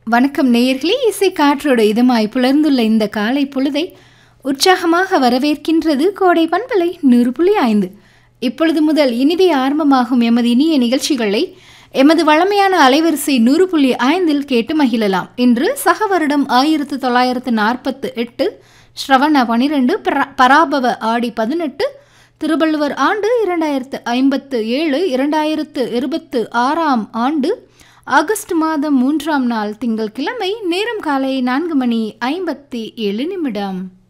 வணக்கம் நேயர்களே இசை காற்றோடு இதமாய் புலர்ந்துள்ள இந்த காலை பொழுதை உற்சாகமாக வரவேற்கின்றது கோடை பண்பலை நூறு புள்ளி ஐந்து இப்பொழுது முதல் இனிதே ஆரம்பமாகும் எமது இனிய நிகழ்ச்சிகளை எமது வழமையான அலைவரிசை நூறு புள்ளி ஐந்தில் கேட்டு மகிழலாம் இன்று சக வருடம் ஆயிரத்து தொள்ளாயிரத்து நாற்பத்து எட்டு ஸ்ரவண பனிரெண்டு பராபவ ஆடி பதினெட்டு திருவள்ளுவர் ஆண்டு இரண்டாயிரத்து ஐம்பத்து ஏழு இரண்டாயிரத்து இருபத்து ஆறாம் ஆண்டு ஆகஸ்ட் மாதம் மூன்றாம் நாள் திங்கட்கிழமை நேரம் காலை நான்கு மணி ஐம்பத்தி ஏழு நிமிடம்